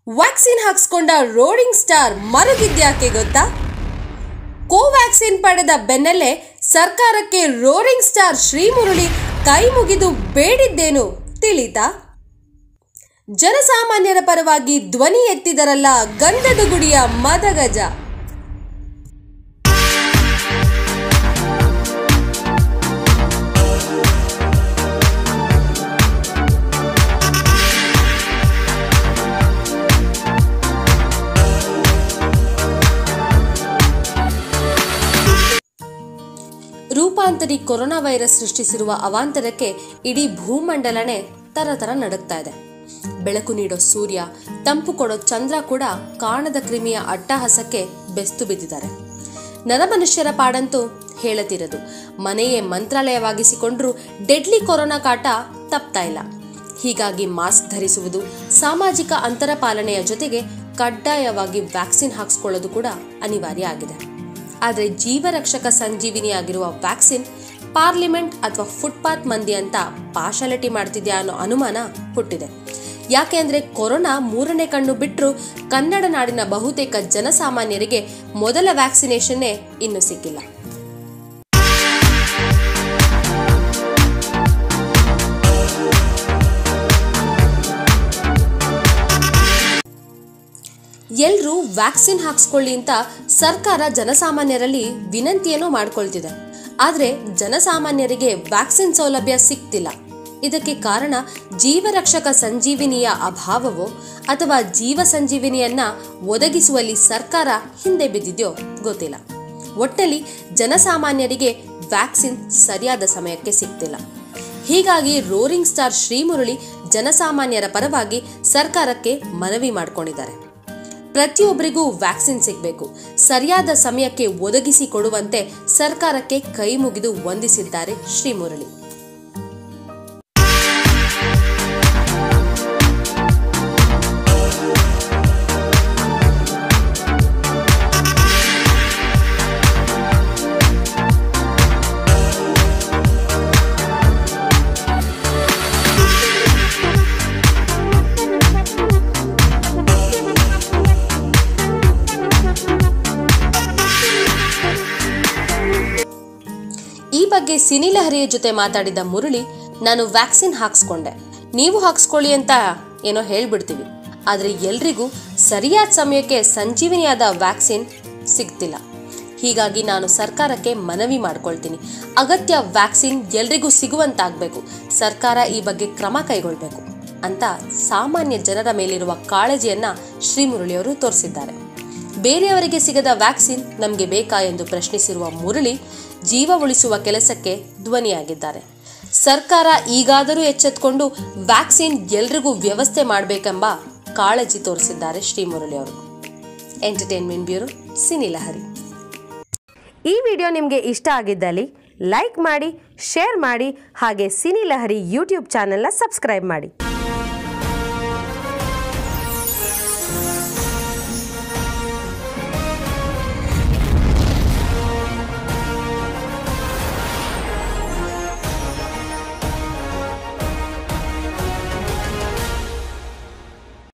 vaccine ಹಾಕ್ಸ್ಕೊಂಡ roaring star ಮರಗಿದ್ಯಾಕೆ ಗೊತ್ತಾ ಕೋವ್ಯಾಕ್ಸಿನ್ ಪಡೆದ ಬೆನ್ನಲ್ಲೇ ಸರ್ಕಾರಕ್ಕೆ ರೋರಿಂಗ್ ಸ್ಟಾರ್ ಶ್ರೀಮುರಳಿ ಕೈ ಮುಗಿದು ಬೇಡಿದ್ದೇನು ತಿಳಿತಾ ಜನಸಾಮಾನ್ಯರ ಪರವಾಗಿ ಧ್ವನಿ ಎತ್ತಿದರಲ್ಲ ಗಂಧದ ಗುಡಿಯ ಮದಗಜ ರೂಪಾಂತರಿ ಕೊರೋನಾ ವೈರಸ್ ಸೃಷ್ಟಿಸಿರುವ ಅವಾಂತರಕ್ಕೆ ಇಡೀ ಭೂಮಂಡಲನೇ ತರತರ ನಡುಗ್ತಾ ಇದೆ ಬೆಳಕು ನೀಡೋ ಸೂರ್ಯ ತಂಪು ಕೊಡೋ ಚಂದ್ರ ಕೂಡ ಕಾಣದ ಕ್ರಿಮಿಯ ಅಟ್ಟಹಾಸಕ್ಕೆ ಬೆಸ್ತು ಬಿದ್ದಿದ್ದಾರೆ ನರಮನುಷ್ಯರ ಪಾಡಂತೂ ಹೇಳತಿರದು ಮನೆಯೇ ಮಂತ್ರಾಲಯವಾಗಿಸಿಕೊಂಡ್ರೂ ಡೆಡ್ಲಿ ಕೊರೋನಾ ಕಾಟ ತಪ್ತಾ ಇಲ್ಲ ಹೀಗಾಗಿ ಮಾಸ್ಕ್ ಧರಿಸುವುದು ಸಾಮಾಜಿಕ ಅಂತರ ಪಾಲನೆಯ ಜೊತೆಗೆ ಕಡ್ಡಾಯವಾಗಿ ವ್ಯಾಕ್ಸಿನ್ ಹಾಕ್ಸ್ಕೊಳ್ಳೋದು ಕೂಡ ಅನಿವಾರ್ಯ ಆಗಿದೆ ಆದರೆ ಜೀವರಕ್ಷಕ ಸಂಜೀವಿನಿಯಾಗಿರುವ ವ್ಯಾಕ್ಸಿನ್ ಪಾರ್ಲಿಮೆಂಟ್ ಅಥವಾ ಫುಟ್ಪಾತ್ ಮಂದಿ ಅಂತ ಪಾಶಾಲಿಟಿ ಮಾಡ್ತಿದ್ಯಾ ಅನ್ನೋ ಅನುಮಾನ ಹುಟ್ಟಿದೆ ಯಾಕೆ ಅಂದ್ರೆ ಕೊರೋನಾ ಮೂರನೇ ಕಣ್ಣು ಬಿಟ್ಟರು ಕನ್ನಡ ನಾಡಿನ ಬಹುತೇಕ ಜನಸಾಮಾನ್ಯರಿಗೆ ಮೊದಲ ವ್ಯಾಕ್ಸಿನೇಷನ್ನೇ ಇನ್ನೂ ಸಿಕ್ಕಿಲ್ಲ ಎಲ್ರೂ ವ್ಯಾಕ್ಸಿನ್ ಹಾಕ್ಸ್ಕೊಳ್ಳಿ ಅಂತ ಸರ್ಕಾರ ಜನಸಾಮಾನ್ಯರಲ್ಲಿ ವಿನಂತಿಯನ್ನು ಮಾಡ್ಕೊಳ್ತಿದೆ ಆದರೆ ಜನಸಾಮಾನ್ಯರಿಗೆ ವ್ಯಾಕ್ಸಿನ್ ಸೌಲಭ್ಯ ಸಿಗ್ತಿಲ್ಲ ಇದಕ್ಕೆ ಕಾರಣ ಜೀವರಕ್ಷಕ ಸಂಜೀವಿನಿಯ ಅಭಾವವೋ ಅಥವಾ ಜೀವ ಸಂಜೀವಿನಿಯನ್ನ ಒದಗಿಸುವಲ್ಲಿ ಸರ್ಕಾರ ಹಿಂದೆ ಬಿದ್ದಿದೆಯೋ ಗೊತ್ತಿಲ್ಲ ಒಟ್ಟಲ್ಲಿ ಜನಸಾಮಾನ್ಯರಿಗೆ ವ್ಯಾಕ್ಸಿನ್ ಸರಿಯಾದ ಸಮಯಕ್ಕೆ ಸಿಗ್ತಿಲ್ಲ ಹೀಗಾಗಿ ರೋರಿಂಗ್ ಸ್ಟಾರ್ ಶ್ರೀಮುರಳಿ ಜನಸಾಮಾನ್ಯರ ಪರವಾಗಿ ಸರ್ಕಾರಕ್ಕೆ ಮನವಿ ಮಾಡಿಕೊಂಡಿದ್ದಾರೆ ಪ್ರತಿಯೊಬ್ಬರಿಗೂ ವ್ಯಾಕ್ಸಿನ್ ಸಿಗಬೇಕು ಸರಿಯಾದ ಸಮಯಕ್ಕೆ ಒದಗಿಸಿ ಕೊಡುವಂತೆ ಸರ್ಕಾರಕ್ಕೆ ಕೈ ಮುಗಿದು ವಂದಿಸಿದ್ದಾರೆ ಶ್ರೀಮುರಳಿ ಈ ಬಗ್ಗೆ ಸಿನಿ ಲಹರಿಯ ಜೊತೆ ಮಾತಾಡಿದ ಮುರಳಿ ನಾನು ವ್ಯಾಕ್ಸಿನ್ ಹಾಕ್ಸ್ಕೊಂಡೆ ನೀವು ಹಾಕ್ಸ್ಕೊಳ್ಳಿ ಅಂತ ಏನೋ ಹೇಳ್ಬಿಡ್ತೀವಿ ಆದರೆ ಎಲ್ರಿಗೂ ಸರಿಯಾದ ಸಮಯಕ್ಕೆ ಸಂಜೀವಿನಿಯಾದ ವ್ಯಾಕ್ಸಿನ್ ಸಿಗ್ತಿಲ್ಲ ಹೀಗಾಗಿ ನಾನು ಸರ್ಕಾರಕ್ಕೆ ಮನವಿ ಮಾಡ್ಕೊಳ್ತೀನಿ ಅಗತ್ಯ ವ್ಯಾಕ್ಸಿನ್ ಎಲ್ರಿಗೂ ಸಿಗುವಂತಾಗಬೇಕು ಸರ್ಕಾರ ಈ ಬಗ್ಗೆ ಕ್ರಮ ಕೈಗೊಳ್ಳಬೇಕು ಅಂತ ಸಾಮಾನ್ಯ ಜನರ ಮೇಲಿರುವ ಕಾಳಜಿಯನ್ನ ಶ್ರೀಮುರಳಿಯವರು ತೋರಿಸಿದ್ದಾರೆ ಬೇರೆಯವರಿಗೆ ಸಿಗದ ವ್ಯಾಕ್ಸಿನ್ ನಮಗೆ ಬೇಕಾ ಎಂದು ಪ್ರಶ್ನಿಸಿರುವ ಮುರಳಿ ಜೀವ ಉಳಿಸುವ ಕೆಲಸಕ್ಕೆ ಧ್ವನಿಯಾಗಿದ್ದಾರೆ ಸರ್ಕಾರ ಈಗಾದರೂ ಎಚ್ಚೆತ್ತುಕೊಂಡು ವ್ಯಾಕ್ಸಿನ್ ಎಲ್ರಿಗೂ ವ್ಯವಸ್ಥೆ ಮಾಡಬೇಕೆಂಬ ಕಾಳಜಿ ತೋರಿಸಿದ್ದಾರೆ ಶ್ರೀಮುರಳಿ ಅವರು ಎಂಟರ್ಟೈನ್ಮೆಂಟ್ ಬ್ಯೂರೋ ಸಿನಿ ಲಹರಿ ಈ ವಿಡಿಯೋ ನಿಮಗೆ ಇಷ್ಟ ಆಗಿದ್ದಲ್ಲಿ ಲೈಕ್ ಮಾಡಿ ಶೇರ್ ಮಾಡಿ ಹಾಗೆ ಸಿನಿ ಲಹರಿ ಯೂಟ್ಯೂಬ್ ಚಾನೆಲ್ನ ಸಬ್ಸ್ಕ್ರೈಬ್ ಮಾಡಿ